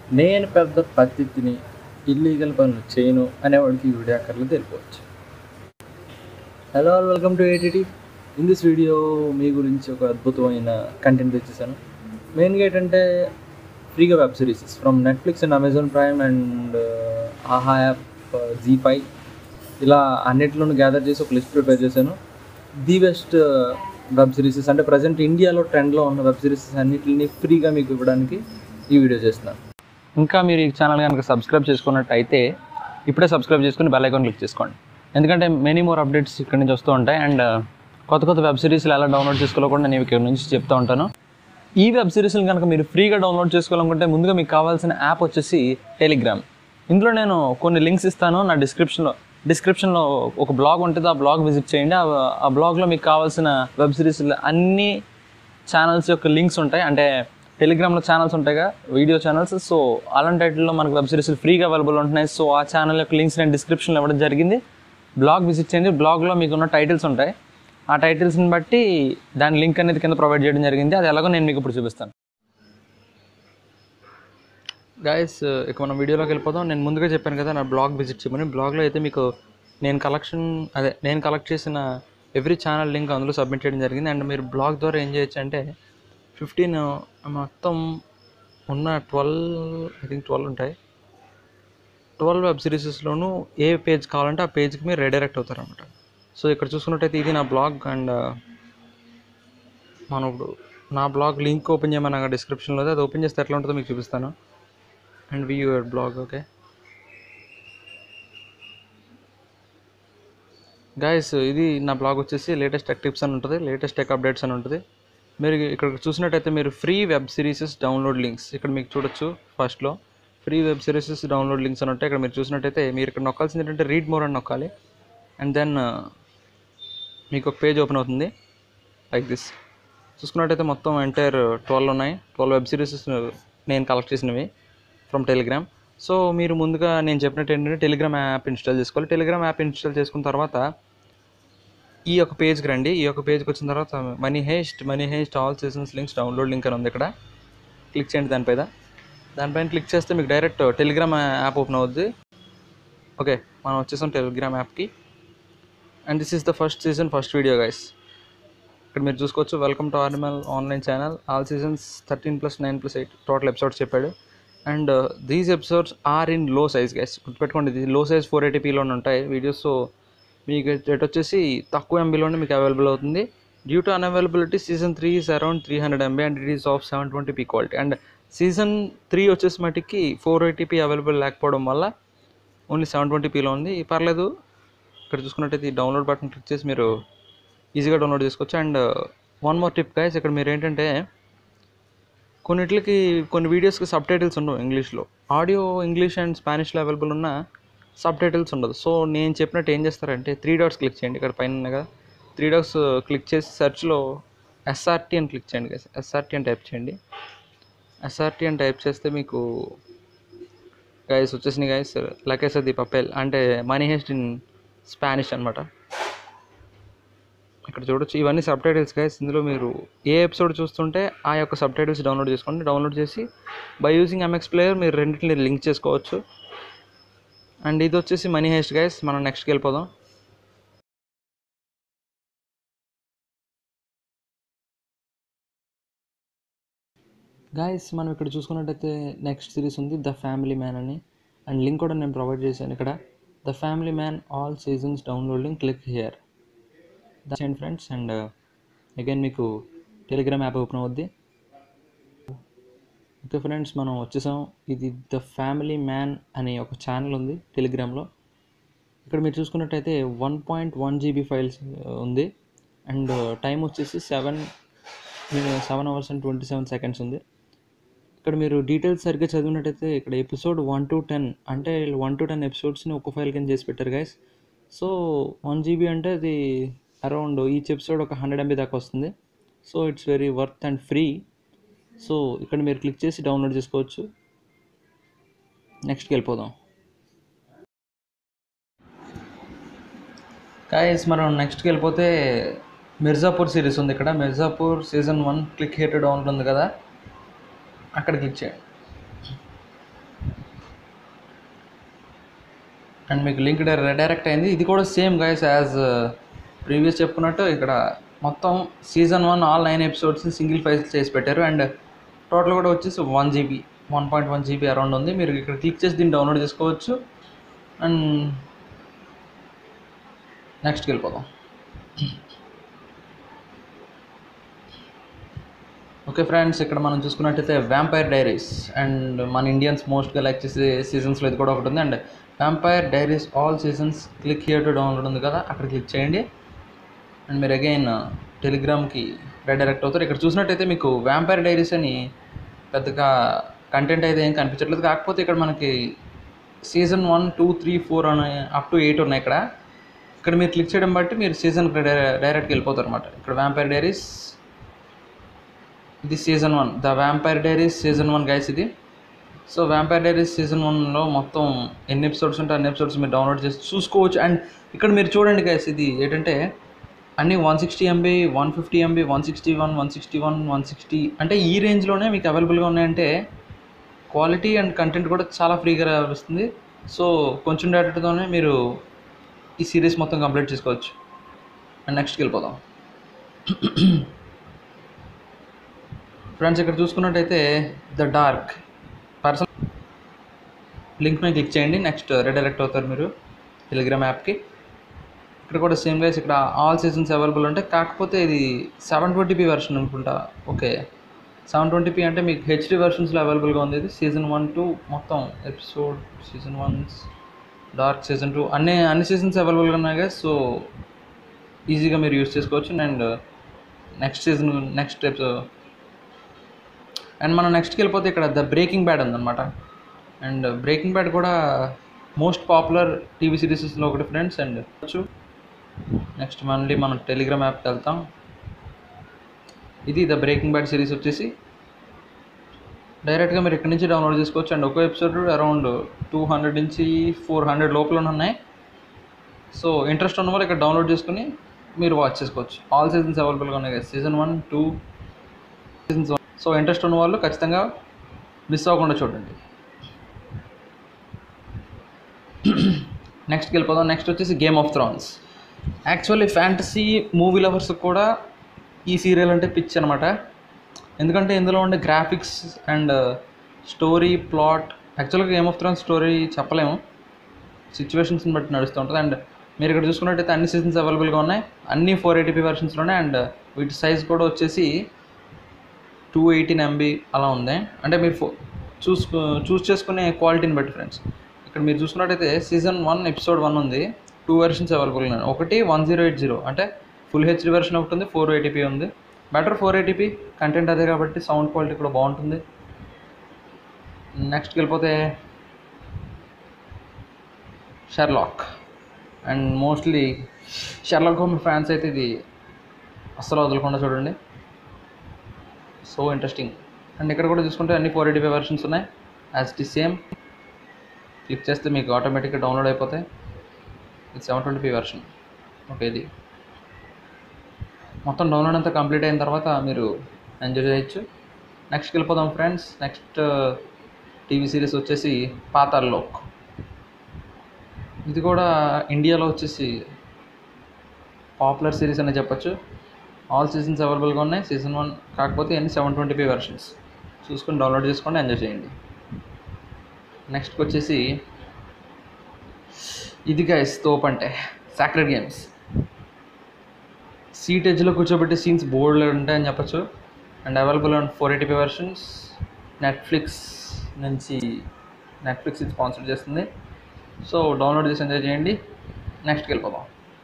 నేను పెద్ద పద్ధతిని ఇల్లీగల్ పనులు చేయను అనేవాడికి ఈ వీడియో అక్కర్లో తెలిపోవచ్చు hello welcome to ATT in this video మీ గురించి ఒక అద్భుతమైన కంటెంట్ తెచ్చేసాను మెయిన్గా ఏంటంటే ఫ్రీగా web series from Netflix and Amazon Prime and Aha app Zee five ఇలా అన్నిటిలోనూ గ్యాదర్ చేసి ఒక లిస్ట్ ప్రిపేర్ చేశాను ది బెస్ట్ వెబ్ సిరీసెస్ అంటే ప్రజెంట్ ఇండియాలో ట్రెండ్లో ఉన్న వెబ్ సిరీసెస్ అన్నిటిని ఫ్రీగా మీకు ఇవ్వడానికి ఈ వీడియో చేస్తున్నాను ఇంకా మీరు ఈ ఛానల్ కనుక సబ్స్క్రైబ్ చేసుకున్నట్టయితే ఇప్పుడే సబ్స్క్రైబ్ చేసుకుని బెల్ ఐకాన్ క్లిక్ చేసుకోండి ఎందుకంటే మెనీ మోర్ అప్డేట్స్ ఇక్కడ నుంచి వస్తూ ఉంటాయి అండ్ కొత్త కొత్త వెబ్ సిరీస్లు ఎలా డౌన్లోడ్ చేసుకోవాలో కూడా నేను ఇక్కడ నుంచి చెప్తూ ఉంటాను ఈ వెబ్ సిరీస్ని కనుక మీరు ఫ్రీగా డౌన్లోడ్ చేసుకోవాలనుకుంటే ముందుగా మీకు కావాల్సిన యాప్ వచ్చేసి టెలిగ్రామ్ ఇందులో నేను కొన్ని లింక్స్ ఇస్తాను నా డిస్క్రిప్షన్లో డిస్క్రిప్షన్లో ఒక బ్లాగ్ ఉంటుంది ఆ బ్లాగ్ విజిట్ చేయండి ఆ- ఆ బ్లాగ్లో మీకు కావాల్సిన వెబ్ సిరీస్ అన్ని ఛానల్స్ యొక్క లింక్స్ ఉంటాయి అంటే టెలిగ్రామ్లో ఛానల్స్ ఉంటాయిగా వీడియో ఛానల్స్ సో అలాంటి టైటిల్లో మనకు వెబ్ సిరీస్ ఫ్రీగా అవైలబుల్ ఉంటున్నాయి సో ఆ ఛానల్ యొక్క లింక్స్ నేను డిస్క్రిప్షన్లో ఇవ్వడం జరిగింది బ్లాగ్ విజిట్ చేయండి బ్లాగ్లో మీకు ఉన్న టైటిల్స్ ఉంటాయి ఆ టైటిల్స్ని బట్టి దాని లింక్ అనేది కింద ప్రొవైడ్ చేయడం జరిగింది అది ఎలాగో నేను మీకు ఇప్పుడు చూపిస్తాను గాయస్ ఇక మనం వీడియోలోకి వెళ్ళిపోదాం నేను ముందుగా చెప్పాను కదా నా బ్లాగ్ విజిట్ చేయమని బ్లాగ్లో అయితే మీకు నేను కలెక్షన్ అదే నేను కలెక్ట్ చేసిన ఎవ్రీ ఛానల్ లింక్ అందులో సబ్మిట్ చేయడం జరిగింది అండ్ మీరు బ్లాగ్ ద్వారా ఏం చేయొచ్చు అంటే ఫిఫ్టీన్ మొత్తం ఉన్న ట్వెల్వ్ ఐ థింక్ ట్వెల్వ్ ఉంటాయి ట్వెల్వ్ వెబ్ సిరీసెస్లోనూ ఏ పేజ్ కావాలంటే ఆ పేజ్కి మీరు రీడైరెక్ట్ అవుతారు అనమాట సో ఇక్కడ చూసుకున్నట్టయితే ఇది నా బ్లాగ్ అండ్ మనం ఇప్పుడు నా బ్లాగ్ లింక్ ఓపెన్ చేయమన్నా డిస్క్రిప్షన్లో అది ఓపెన్ చేస్తే ఎట్లా ఉంటుందో మీకు చూపిస్తాను and view your blog okay guys ఇది నా బ్లాగ్ వచ్చేసి లేటెస్ట్ టెక్ టిప్స్ అని ఉంటుంది లేటెస్ట్ టెక్ అప్డేట్స్ అని ఉంటుంది మీరు ఇక్కడ చూసినట్టయితే మీరు free web series download links ఇక్కడ మీకు చూడొచ్చు ఫస్ట్లో free web series download links అని ఉంటాయి ఇక్కడ మీరు చూసినట్టయితే మీరు ఇక్కడ నొక్కాల్సింది ఏంటంటే రీడ్ మోర్ అని నొక్కాలి అండ్ దెన్ మీకు ఒక పేజ్ ఓపెన్ అవుతుంది లైక్ దిస్ చూసుకున్నట్టయితే మొత్తం ఎంటైర్ ట్వెల్వ్ ఉన్నాయి ట్వెల్వ్ వెబ్ సిరీసెస్ నేను కలెక్ట్ చేసినవి ఫ్రమ్ టెలిగ్రామ్ సో మీరు ముందుగా నేను చెప్పినట్టు ఏంటంటే టెలిగ్రామ్ యాప్ ఇన్స్టాల్ చేసుకోవాలి టెలిగ్రామ్ యాప్ ఇన్స్టాల్ చేసుకున్న తర్వాత ఈ యొక్క పేజ్కి రండి ఈ యొక్క పేజ్కి వచ్చిన తర్వాత Money Heist Money Heist all seasons links download link అని ఉంది ఇక్కడ క్లిక్ చేయండి దానిపైన దానిపైన క్లిక్ చేస్తే మీకు డైరెక్ట్ టెలిగ్రామ్ యాప్ ఓపెన్ అవుద్ది ఓకే మనం వచ్చేసాం టెలిగ్రామ్ యాప్కి and this is the first season first video guys ఇక్కడ మీరు చూసుకోవచ్చు వెల్కమ్ టు ఆర్నిమల్ online channel all seasons thirteen plus nine plus eight total episodes చెప్పాడు and these episodes are in low size guys గుర్తుపెట్టుకోండి ఇది లో size four ఎయిటీపీలోనే ఉంటాయి videos so మీకు రేట్ వచ్చేసి తక్కువ ఎంబీలోనే మీకు అవైలబుల్ అవుతుంది due to unavailability season three is around three hundred MB and it is of seven twenty p quality and season three వచ్చేసి మటుకి ఫోర్ ఎయిటీపీ అవైలబుల్ లేకపోవడం వల్ల ఓన్లీ సెవెన్ ట్వంటీ పీలో ఉంది పర్లేదు ఇక్కడ చూసుకున్నట్టయితే ఈ డౌన్లోడ్ బటన్ క్లిక్ చేసి మీరు ఈజీగా డౌన్లోడ్ చేసుకోవచ్చు and one more tip guys ఇక్కడ మీరు ఏంటంటే కొన్నిట్లకి కొన్ని వీడియోస్కి సబ్ టైటిల్స్ ఉండవు ఇంగ్లీష్లో ఆడియో ఇంగ్లీష్ అండ్ స్పానిష్లో అవైలబుల్ ఉన్న సబ్ టైటిల్స్ ఉండదు సో నేను చెప్పినట్టు ఏం చేస్తారంటే త్రీ డాట్స్ క్లిక్ చేయండి ఇక్కడ పైన ఉన్నాయి కదా త్రీ డాట్స్ క్లిక్ చేసి సెర్చ్లో ఎస్ఆర్టీ అని క్లిక్ చేయండి గైస్ ఎస్ఆర్టీ అని టైప్ చేయండి ఎస్ఆర్టీ అని టైప్ చేస్తే మీకు గైస్ వచ్చేసినాయి గైస్ లకేస ది పపెల్ అంటే మనీ హెస్ట్ ఇన్ స్పానిష్ అనమాట ఇక్కడ చూడొచ్చు ఇవన్నీ సబ్ టైటిల్స్ గైస్ ఇందులో మీరు ఏ ఎపిసోడ్ చూస్తుంటే ఆ యొక్క సబ్ టైటిల్స్ డౌన్లోడ్ చేసుకోండి డౌన్లోడ్ చేసి బై యూజింగ్ ఎంఎక్స్ ప్లేయర్ మీరు రెండింటిని లింక్ చేసుకోవచ్చు అండ్ ఇది వచ్చేసి మనీ హెస్ట్ గైస్ మనం నెక్స్ట్కి వెళ్ళిపోదాం గాయస్ మనం ఇక్కడ చూసుకున్నట్టయితే నెక్స్ట్ సిరీస్ ఉంది ద ఫ్యామిలీ మ్యాన్ అని అండ్ లింక్ కూడా నేను ప్రొవైడ్ చేశాను ఇక్కడ the family man all seasons downloading click here చేయండి ఫ్రెండ్స్ అండ్ అగైన్ మీకు టెలిగ్రామ్ యాప్ ఓపెన్ అవుద్ది ఓకే ఫ్రెండ్స్ మనం వచ్చేసాం ఇది ద ఫ్యామిలీ మ్యాన్ అనే ఒక ఛానల్ ఉంది టెలిగ్రామ్లో ఇక్కడ మీరు చూసుకున్నట్టయితే one point one GB files ఉంది అండ్ టైం వచ్చేసి seven seven hours and twenty seven seconds ఉంది ఇక్కడ మీరు డీటెయిల్స్ సరిగ్గా చదివినట్టయితే ఇక్కడ ఎపిసోడ్ వన్ టు టెన్ అంటే వన్ టు టెన్ ఎపిసోడ్స్ని ఒక ఫైల్ కింద చేసి పెట్టారు గైస్ సో వన్ జీబీ అంటే అది అరౌండ్ ఈచ్ ఎపిసోడ్ ఒక హండ్రెడ్ ఎంబీ దాకా వస్తుంది so it's very worth and free so ఇక్కడ మీరు క్లిక్ చేసి డౌన్లోడ్ చేసుకోవచ్చు నెక్స్ట్కి వెళ్ళిపోదాం కాయస్ మనం నెక్స్ట్కి వెళ్ళిపోతే మిర్జాపూర్ సిరీస్ ఉంది ఇక్కడ Mirzapur season one click here to download ఉంది కదా అక్కడ క్లిక్ చేయండి అండ్ మీకు లింక్ డైరెక్ట్ అయింది ఇది కూడా సేమ్ గైస్ యాజ్ ప్రీవియస్ చెప్పుకున్నట్టు ఇక్కడ మొత్తం సీజన్ వన్ ఆల్ నైన్ ఎపిసోడ్స్ని సింగిల్ ఫైల్ చేసి పెట్టారు అండ్ టోటల్ కూడా వచ్చేసి one GB one point one GB around ఉంది మీరు ఇక్కడ క్లిక్ చేసి దీన్ని డౌన్లోడ్ చేసుకోవచ్చు అండ్ నెక్స్ట్కి వెళ్ళిపోదాం ఓకే ఫ్రెండ్స్ ఇక్కడ మనం చూసుకున్నట్టయితే వ్యాంపైర్ డైరీస్ అండ్ మన ఇండియన్స్ మోస్ట్గా లైక్ చేసే సీజన్స్లో ఇది కూడా ఒకటి ఉంది and vampire diaries all seasons click here to download ఉంది కదా అక్కడ క్లిక్ చేయండి అండ్ మీరు అగైన్ టెలిగ్రామ్కి రీడైరెక్ట్ అవుతారు ఇక్కడ చూసినట్టయితే మీకు వ్యాంపైర్ డైరీస్ అని పెద్దగా కంటెంట్ అయితే ఏం కనిపించట్లేదు కాకపోతే ఇక్కడ మనకి season one two three four అని అప్ టు ఎయిట్ ఉన్నాయి ఇక్కడ ఇక్కడ మీరు క్లిక్ చేయడం బట్టి మీరు సీజన్కి డైరెక్ట్గా వెళ్ళిపోతారు అనమాట ఇక్కడ వ్యాంపైర్ డైరీస్ ఇది season one the vampire diaries season one guys ఇది సో వ్యాంపైర్ డైరీస్ సీజన్ వన్లో మొత్తం ఎన్ని ఎపిసోడ్స్ ఉంటే అన్ని ఎపిసోడ్స్ మీరు డౌన్లోడ్ చేసి చూసుకోవచ్చు అండ్ ఇక్కడ మీరు చూడండి గైస్ ఇది ఏంటంటే అన్ని one sixty MB one fifty MB one sixty one one sixty one one sixty అంటే ఈ రేంజ్లోనే మీకు అవైలబుల్గా ఉన్నాయంటే క్వాలిటీ అండ్ కంటెంట్ కూడా చాలా ఫ్రీగా లభిస్తుంది సో కొంచెం డేటాతోనే మీరు ఈ సిరీస్ మొత్తం కంప్లీట్ చేసుకోవచ్చు అండ్ నెక్స్ట్కి వెళ్ళిపోదాం ఫ్రెండ్స్ ఇక్కడ చూసుకున్నట్టయితే ద డార్క్ పర్సన్ లింక్ మీద క్లిక్ చేయండి నెక్స్ట్ రీడైరెక్ట్ అవుతారు మీరు టెలిగ్రామ్ యాప్కి ఇక్కడ కూడా సేమ్ గైస్ ఇక్కడ ఆల్ సీజన్స్ అవైలబుల్ ఉంటాయి కాకపోతే ఇది సెవెన్ ట్వంటీపీ వెర్షన్ అనుకుంటా ఓకే సెవెన్ ట్వంటీపీ అంటే మీకు హెచ్డి వెర్షన్స్లో అవైలబుల్గా ఉంది ఇది సీజన్ వన్ టూ మొత్తం episode season one dark season two అన్ని అన్ని సీజన్స్ అవైలబుల్గా ఉన్నాయి కదా సో ఈజీగా మీరు యూస్ చేసుకోవచ్చు and next season next episode and మనం నెక్స్ట్కి వెళ్ళిపోతే ఇక్కడ ద బ్రేకింగ్ బ్యాడ్ ఉందన్నమాట అండ్ బ్రేకింగ్ బ్యాడ్ కూడా మోస్ట్ పాపులర్ టీవీ సిరీసెస్లో ఒకటి ఫ్రెండ్స్ అండ్ నెక్స్ట్ మళ్ళీ మనం టెలిగ్రామ్ యాప్కి వెళ్తాం ఇది ద బ్రేకింగ్ బ్యాడ్ సిరీస్ వచ్చేసి డైరెక్ట్గా మీరు ఇక్కడి నుంచి డౌన్లోడ్ చేసుకోవచ్చు అండ్ ఒక్కో ఎపిసోడ్ అరౌండ్ టూ హండ్రెడ్ నుంచి ఫోర్ హండ్రెడ్ లోపల ఉన్నాయి సో ఇంట్రెస్ట్ ఉన్న వాళ్ళు ఇక్కడ డౌన్లోడ్ చేసుకుని మీరు వాచ్ చేసుకోవచ్చు ఆల్ సీజన్స్ అవైలబుల్గా ఉన్నాయి కదా season one two seasons one so interest ఉన్న వాళ్ళు ఖచ్చితంగా మిస్ అవ్వకుండా చూడండి నెక్స్ట్కి వెళ్ళిపోదాం నెక్స్ట్ వచ్చేసి game of thrones actually fantasy movie lovers కూడా ఈ సీరియల్ అంటే పిచ్ అనమాట ఎందుకంటే ఇందులో ఉండే గ్రాఫిక్స్ అండ్ స్టోరీ ప్లాట్ యాక్చువల్గా గేమ్ ఆఫ్ థ్రాన్స్ స్టోరీ చెప్పలేము సిచ్యువేషన్స్ని బట్టి నడుస్తూ ఉంటుంది అండ్ మీరు ఇక్కడ చూసుకున్నట్టయితే అన్ని సీజన్స్ అవైలబుల్గా ఉన్నాయి అన్ని ఫోర్ ఎయిటీపీ వెర్షన్స్లో ఉన్నాయి అండ్ వీటి సైజ్ కూడా వచ్చేసి టూ ఎయిటీన్ ఎంబీ అలా ఉంది అంటే మీరు ఫో చూసుకో చూస్ చేసుకునే క్వాలిటీని బట్టి ఫ్రెండ్స్ ఇక్కడ మీరు చూసుకున్నట్టయితే సీజన్ వన్ ఎపిసోడ్ వన్ ఉంది టూ వెర్షన్స్ అవైలబుల్ ఉన్నాయి ఒకటి వన్ జీరో ఎయిట్ జీరో అంటే ఫుల్ హెచ్డి వెర్షన్ ఒకటి ఉంది ఫోర్ ఎయిటీపీ ఉంది బెటర్ ఫోర్ ఎయిటీపీ కంటెంట్ అదే కాబట్టి సౌండ్ క్వాలిటీ కూడా బాగుంటుంది నెక్స్ట్కి వెళ్ళిపోతే షెర్లాక్ అండ్ మోస్ట్లీ షెర్లాక్ హోమ్ ఫ్యాన్స్ అయితే ఇది అస్సలు వదలకుండా చూడండి సో ఇంట్రెస్టింగ్ అండ్ ఇక్కడ కూడా చూసుకుంటే అన్ని ఫోర్ ఎయిటీ ఫైవ్ వెర్షన్స్ ఉన్నాయి యాజ్ ది సేమ్ క్లిక్ చేస్తే మీకు ఆటోమేటిక్గా డౌన్లోడ్ అయిపోతాయి ఇది seven twenty five version okay ఇది మొత్తం డౌన్లోడ్ అంతా కంప్లీట్ అయిన తర్వాత మీరు ఎంజాయ్ చేయొచ్చు నెక్స్ట్కి వెళ్ళిపోదాం ఫ్రెండ్స్ నెక్స్ట్ టీవీ సిరీస్ వచ్చేసి పాతాల్లోక్ ఇది కూడా ఇండియాలో వచ్చేసి పాపులర్ సిరీస్ అనే చెప్పొచ్చు ఆల్ సీజన్స్ అవైలబుల్గా ఉన్నాయి సీజన్ వన్ కాకపోతే అన్ని సెవెన్ ట్వంటీ ఫైవ్ వెర్షన్స్ చూసుకొని డౌన్లోడ్ చేసుకోండి ఎంజాయ్ చేయండి నెక్స్ట్కి వచ్చేసి ఇది గైస్ తోప్ అంటే సాక్రెడ్ గేమ్స్ సీట్ ఎడ్జ్లో కూర్చోబెట్టి సీన్స్ బోర్డ్ ఉంటాయని చెప్పొచ్చు and available on four eighty five versions Netflix నుంచి నెట్ఫ్లిక్స్ ఇది స్పాన్సర్ చేస్తుంది సో డౌన్లోడ్ చేసి ఎంజాయ్ చేయండి నెక్స్ట్కి వెళ్ళిపోదాం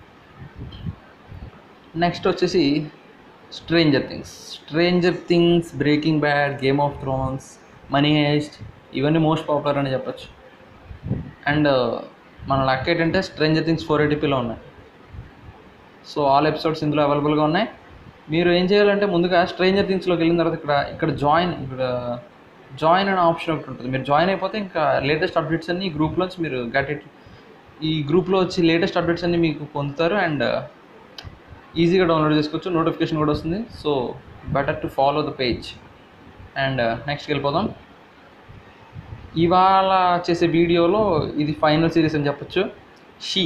నెక్స్ట్ వచ్చేసి stranger things stranger things breaking bad game of thrones money heist ఇవన్నీ మోస్ట్ పాపులర్ అని చెప్పొచ్చు అండ్ మన లక్ ఏంటంటే స్ట్రేంజర్ థింగ్స్ ఫోర్ ఎయిటీపీలో ఉన్నాయి సో ఆల్ ఎపిసోడ్స్ ఇందులో అవైలబుల్గా ఉన్నాయి మీరు ఏం చేయాలంటే ముందుగా స్ట్రేంజర్ థింగ్స్లోకి వెళ్ళిన తర్వాత ఇక్కడ ఇక్కడ జాయిన్ ఇక్కడ జాయిన్ అనే ఆప్షన్ ఒకటి ఉంటుంది మీరు జాయిన్ అయిపోతే ఇంకా లేటెస్ట్ అప్డేట్స్ అన్ని ఈ గ్రూప్లోంచి మీరు గట్ ఇట్ ఈ గ్రూప్లో వచ్చి లేటెస్ట్ అప్డేట్స్ అన్ని మీకు పొందుతారు అండ్ ఈజీగా డౌన్లోడ్ చేసుకోవచ్చు నోటిఫికేషన్ కూడా వస్తుంది so better to follow the page and నెక్స్ట్కి వెళ్ళిపోదాం ఇవాళ చేసే వీడియోలో ఇది ఫైనల్ సిరీస్ అని చెప్పొచ్చు షీ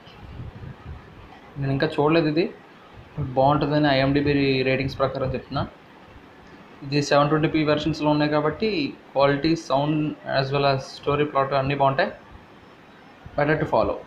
నేను ఇంకా చూడలేదు ఇది బాగుంటుందని ఐఎండిబి రేటింగ్స్ ప్రకారం చెప్తున్నా ఇది సెవెన్ ట్వంటీ పీ వెర్షన్స్లో ఉన్నాయి కాబట్టి quality sound as well as story plot అన్నీ బాగుంటాయి బెటర్ టు ఫాలో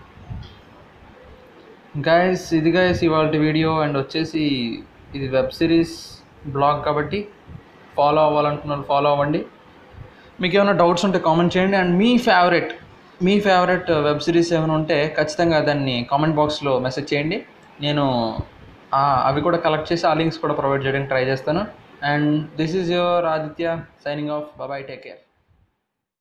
గైస్ ఇది గైస్ ఇవాళ వీడియో అండ్ వచ్చేసి ఇది వెబ్ సిరీస్ బ్లాగ్ కాబట్టి ఫాలో అవ్వాలనుకున్న ఫాలో అవ్వండి మీకు ఏమైనా డౌట్స్ ఉంటే కామెంట్ చేయండి అండ్ మీ ఫేవరెట్ మీ ఫేవరెట్ వెబ్ సిరీస్ ఏమైనా ఉంటే ఖచ్చితంగా దాన్ని కామెంట్ బాక్స్లో మెసేజ్ చేయండి నేను అవి కూడా కలెక్ట్ చేసి ఆ లింక్స్ కూడా ప్రొవైడ్ చేయడానికి ట్రై చేస్తాను and this is your Aditya signing off బాబాయ్ టేక్ కేర్